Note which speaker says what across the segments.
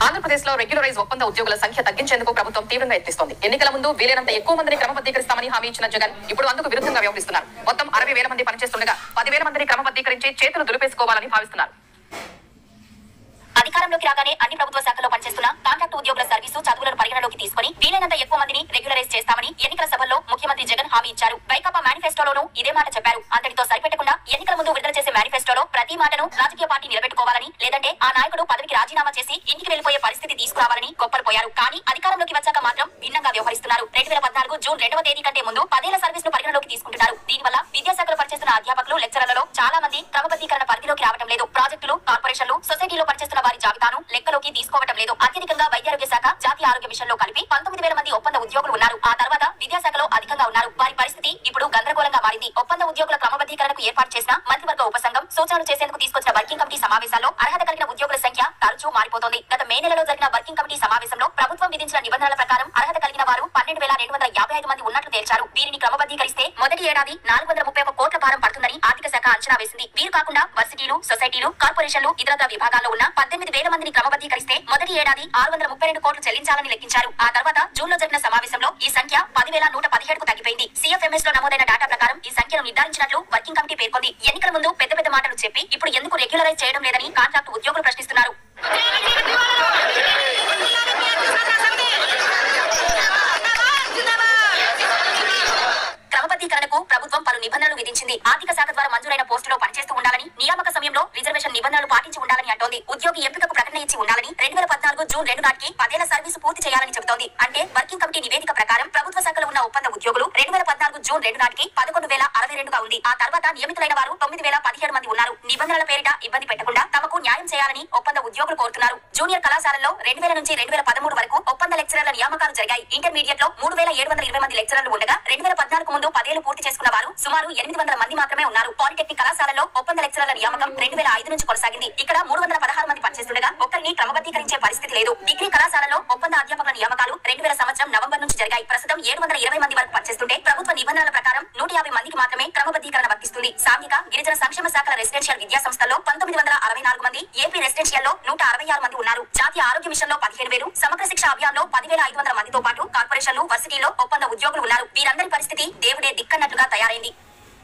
Speaker 1: ఆంధ్రప్రదేశ్ లో రెగ్యులరైజ్ ఒప్పంద ఉద్యోగుల సంఖ్య తగ్గించేందుకు ప్రభుత్వం తీవ్రంగా యత్నిస్తోంది ఎన్నికల ముందు వీలైనంత ఎక్కువ మందిని క్రమబద్ధీకరిస్తామని హామీ ఇచ్చిన జగన్ ఇప్పుడు అందుకు విరుద్ధంగా వ్యవహరిస్తున్నారు మొత్తం అరవై వేల మంది పనిచేస్తుండగా పదివేల మందిని క్రమబద్ధీకరించి చేతులు దులిపేసుకోవాలని భావిస్తున్నారు
Speaker 2: అధికారంలోకి రాగానే అన్ని ప్రభుత్వ శాఖల్లో పనిచేస్తున్న కాంట్రాక్ట్ ఉద్యోగుల సర్వీసు చదువులను పరిగణలోకి తీసుకుని వీలైనంత ఎక్కువ మందిని రెగ్యులరైజ్ చేస్తామని ఎన్నికల సభల్లో ముఖ్యమంత్రి జగన్ హామీ ఇచ్చారు వైకాపా మేనిఫెస్టోలోనూ ఇదే మాట చెప్పారు అంతటితో సరిపెట్టకుండా ఎన్నికల ముందు విడుదల చేసే మేనిఫెస్టోలో ప్రతి మాటను రాజకీయ పార్టీ నిలబెట్టుకోవాలని లేదంటే ఆ నాయకుడు పదవికి రాజీనామా చేసి ఇంటికి వెళ్లిపోయే పరిస్థితి తీసుకురావాలని గొప్పలు పోయారు కానీ అధికారంలోకి వచ్చాక మాత్రం భిన్నంగా వ్యవహరిస్తున్నారు రెండు వేల పద్నాలుగు జూన్ రెండవ తేదీ కంటే ముందు పదేళ్ల సర్వీస్ ను పరిగణలోకి తీసుకుంటున్నారు దీనివల్ల విద్యాశాఖలో పనిచేస్తున్న అధ్యాపకులు లెక్చరర్లలో చాలా మంది క్రమబద్ధీకరణ పరిధిలోకి రావడం లేదు ప్రాజెక్టులు కార్పొరేషన్లు సొసైటీలో పనిచేస్తున్న వారి జాబితాను లెక్కలోకి తీసుకోవడం లేదు అత్యధికంగా వైద్యారోగ్య శాఖ జాతీయ ఆరోగ్య మిషన్ లో కలిపి పంతొమ్మిది వేల మంది ఒప్పంద ఉద్యోగులు ఉన్నారు ఆ తర్వాత విద్యాశాఖలో అధికంగా ఉన్నారు వారి పరిస్థితి ఇప్పుడు గందరగోళంగా మారింది ఒప్పంద ఉద్యోగుల క్రమబద్ధీకరణకు ఏర్పాటు చేసిన మంత్రివర్గ ఉపసంఘం సూచనలు చేసేందుకు తీసుకొచ్చిన వర్కింగ్ కమిటీ సమావేశాల్లో అర్హత కలిగిన ఉద్యోగుల సంఖ్య తరచూ మారిపోతోంది గత మే నెలలో జరిగిన వర్కింగ్ కమిటీ సమావేశంలో ప్రభుత్వం విధించిన నిబంధనల ప్రకారం అర్హత కలిగిన వారు పన్నెండు వేల రెండు వందల యాభై ఐదు మంది ఉన్నట్లు తేల్చారు వీరిని క్రమబద్ధీకరిస్తే మొదటి ఏడాది నాలుగు వందల ముప్పై ఒక కోట్ల భారం పడుతుందని ఆర్థిక శాఖ అంచనా వేసింది వీరు కాకుండా వర్సిటీలు సొసైటీలు కార్పొరేషన్లు ఇతరత్ర విభాగాల్లో ఉన్న పద్దెనిమిది వేల మందిని క్రమబద్ధీకరిస్తే మొదటి ఏడాది ఆరు వందల ముప్పై రెండు కోట్లు చెల్లించాలని లెక్కించారు ఆ తర్వాత జూన్ లో జరిగిన సమావేశంలో ఈ సంఖ్య పదివేల నూట పదిహేడుకు తగ్గిపోయింది సిఎఫ్ఎంఎస్ లో నమోదైన డేటా ప్రకారం ఈ సంఖ్యను నిర్ధారించినట్లు వర్కింగ్ కమిటీ పేర్కొంది ఎన్నికల ముందు పెద్ద పెద్ద మాటలు చెప్పి ఇప్పుడు ఎందుకు రెగ్యులరైజ్ చేయడం లేదని కాంట్రాక్ట్ ఉద్యోగులు ప్రశ్నిస్తున్నారు క్రమబద్ధీకరణకు ప్రభుత్వం పలు నిబంధనలు విధించింది ఆర్థిక శాఖ ద్వారా మంజూరైన పోస్టులో పనిచేస్తూ ఉండాలని నియామక సమయంలో రిజర్వేషన్ నిబంధనలు పాటించి ఉండాలని అంటోంది ఉద్యోగి ఎంపికకు ప్రకటన ఇచ్చి ఉండాలని రెండు వేల పద్నాలుగు జూన్ రెండు నాటికి పదేళ్ల సర్వీసు పూర్తి చేయాలని చెబుతోంది అంటే వర్కింగ్ కమిటీ నివేదిక ప్రకారం ప్రభుత్వ శాఖలో ఉన్న ఒప్పంద ఉద్యోగులు రెండు వేల పద్నాలుగు జూన్ రెండు నాటికి పదకొండు వేల అరవై రెండుగా ఉంది ఆ తర్వాత నియమితులైన వారు తొమ్మిది వేల పదిహేడు మంది ఉన్నారు నిబంధనల పేరిట ఇబ్బంది పెట్టకుండా తమకు న్యాయం చేయాలని ఒప్పంద ఉద్యోగులు కోరుతున్నారు జూనియర్ కళాశాలలో రెండు వేల నుంచి రెండు వేల పదమూడు వరకు ఒప్పంద లెక్చరర్ల నియామకాలు జరిగాయి ఇంటర్మీడియట్ లో మూడు వేల ఏడు వందల ఇరవై మంది లెక్చరర్లు ఉండగా రెండు వేల పద్నాలుగు ముందు పదేళ్లు పూర్తి చేసుకున్న వారు సుమారు ఎనిమిది వందల మంది మాత్రమే ఉన్నారు పాలిటెక్నిక్ కళాశాలలో ఒప్పంద లెక్చరర్ల నియామకం రెండు వేల ఐదు నుంచి కొనసాగింది ఇక్కడ మూడు వందల పదహారు మంది పనిచేస్తుండగా ఒక్కరిని క్రమబద్ధీకరించే పరిస్థితి లేదు డిగ్రీ కళాశాలలో ఒప్పంద అధ్యాపకుల నియామకాలు రెండు వేల సంవత్సరం నవంబర్ నుంచి జరిగాయి ప్రస్తుతం ఏడు వందల ఇరవై మంది వరకు పనిచేస్తుంటే ప్రభుత్వ నిబంధనల ప్రకారం నూట యాభై మందికి మాత్రమే క్రమబద్ధీకరణ వర్తిస్తుంది సాంఘిక గిరిజన సంక్షేమ శాఖల రెసిడెన్షియల్ విద్యా సంస్థల్లో పంతొమ్మిది వందల అరవై నాలుగు మంది ఏపీ రెసిడెన్షియల్ లో నూట అరవై ఆరు మంది ఉన్నారు జాతీయ ఆరోగ్య మిషన్ లో పదిహేను వేలు సమగ్ర శిక్ష అభియాన్ లో పదివేల ఐదు వందల మందితో పాటు కార్పొరేషన్లు వర్సిటీలో ఒప్పంద ఉద్యోగులు ఉన్నారు వీరందరి పరిస్థితి దేవుడే దిక్కన్నట్లుగా తయారైంది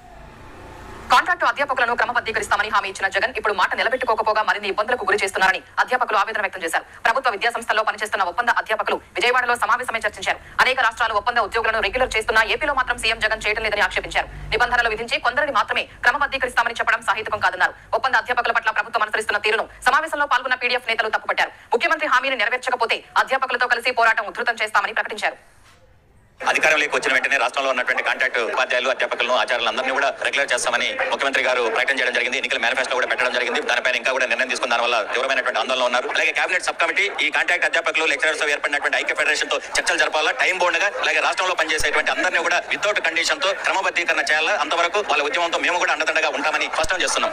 Speaker 1: కాంట్రాక్టు అధ్యాపకులను క్రమబద్ధీకరిస్తామని హామీ ఇచ్చిన జగన్ ఇప్పుడు మాట నిలబెట్టుకోకపోగా మరిన్ని ఇబ్బందులకు గురి చేస్తున్నారని అధ్యాపకులు ఆవేదన వ్యక్తం చేశారు ప్రభుత్వ విద్యా సంస్థల్లో పనిచేస్తున్న ఒప్పంద అధ్యాపకులు విజయవాడలో సమావేశమై చర్చించారు అనేక రాష్ట్రాలు ఒప్పంద ఉద్యోగులను రెగ్యులర్ చేస్తున్నా ఏపీలో మాత్రం సీఎం జగన్ చేయడం లేదని ఆక్షేపించారు నిబంధనలు విధించి కొందరిని మాత్రమే క్రమబద్ధీకరిస్తామని చెప్పడం సాహిత్యం కాదన్నారు ఒప్పంద అధ్యాపకుల పట్ల ప్రభుత్వం అనుసరిస్తున్న తీరును సమావేశంలో పాల్గొన్న పీడీఎఫ్ నేతలు తప్పుపట్టారు ముఖ్యమంత్రి హామీని నెరవేర్చకపోతే అధ్యాపకులతో కలిసి పోరాటం ఉధృతం చేస్తామని ప్రకటించారు
Speaker 3: అధికారంలోకి వచ్చిన వెంటనే రాష్ట్రంలో ఉన్నటువంటి కాంట్రాక్ట్ ఉపాధ్యాయులు అధ్యాపకులను ఆచార్యులు అందరినీ కూడా రెగ్యులర్ చేస్తామని ముఖ్యమంత్రి గారు ప్రకటన చేయడం జరిగింది ఎన్నికల మేనిఫెస్టో కూడా పెట్టడం జరిగింది దానిపైన ఇంకా కూడా నిర్ణయం తీసుకున్న దాని వల్ల తీవ్రమైనటువంటి ఆందోళన ఉన్నారు అలాగే కేబినెట్ సబ్ కమిటీ ఈ కాంట్రాక్ట్ అధ్యాపకులు లెక్చరర్స్ ఏర్పడినటువంటి ఐక్య ఫెడరేషన్ తో చర్చలు జరపాలా టైం బౌండ్ గా అలాగే రాష్ట్రంలో పనిచేసేటువంటి అందరినీ కూడా వితౌట్ కండిషన్ తో క్రమబద్ధీకరణ చేయాలా అంతవరకు వాళ్ళ ఉద్యమంతో మేము కూడా అండదండగా ఉంటామని స్పష్టం చేస్తున్నాం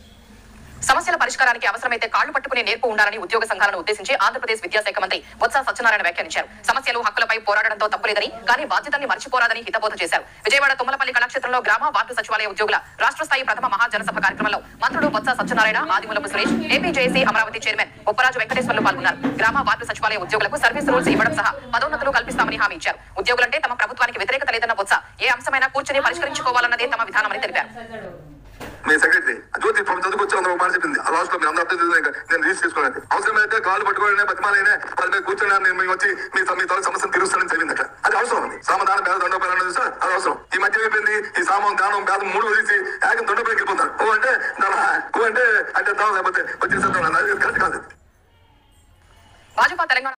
Speaker 1: సమస్యల పరిష్కారానికి అవసరమైతే కాళ్లు పట్టుకునే నేర్పు ఉండాలని ఉద్యోగ సంఘాలను ఉద్దేశించి ఆంధ్రప్రదేశ్ విద్యాశాఖ మంత్రి బొత్స సత్యనారాయణ వ్యాఖ్యానించారు సమస్యలు హక్కులపై పోరాడడంతో తప్పులేదని కానీ బాధ్యతల్ని మర్చిపోరాదని హితబోధ చేశారు విజయవాడ తుమ్మలపల్లి కళాక్షేత్రంలో గ్రామ వార్డు సచివాలయ ఉద్యోగుల రాష్ట్ర స్థాయి ప్రథమ మహాజనసభ కార్యక్రమంలో మంత్రులు Botsa Satyanarayana Adimulapu Suresh AP JAC Amaravati chairman Upparaju Venkateswarlu పాల్గొన్నారు గ్రామ వార్డు సచివాలయ ఉద్యోగులకు సర్వీస్ రూల్స్ ఇవ్వడం సహా పదోన్నతులు కల్పిస్తామని హామీ ఇచ్చారు ఉద్యోగులంటే తమ ప్రభుత్వానికి వ్యతిరేకత లేదన్న బొత్స ఏ అంశమైనా కూర్చొని పరిష్కరించుకోవాలన్నదే తమ విధానమని తెలిపారు
Speaker 4: మీ సెక్రటరీ జ్యోతి పాపం చదువుకొచ్చి అందరూ ఒక మాట చెప్పింది ఆ లాస్ట్ లో మీరు అందరూ అర్థం చేసుకుని ఇంకా నేను రిజిస్టర్ చేసుకోలేదు అవసరమైతే కాళ్ళు పట్టుకోవాలనే బతిమాలైనా వాళ్ళ మీద కూర్చొని నేను మేము వచ్చి మీ మీ తొలి సమస్యను తీరుస్తానని చెప్పిందట అది అవసరం ఉంది సామదానం పేద దండోపాయం అన్నది సార్ అది అవసరం ఈ మధ్య అయిపోయింది ఈ సామం దానం పేదం మూడు వదిలేసి ఏకం దండోపాయం వెళ్ళిపోతారు ఓ అంటే దాని ఓ అంటే అంటే దానం లేకపోతే వచ్చేసేద్దాం అది కరెక్ట్ కాదు
Speaker 1: భాజపా తెలంగాణ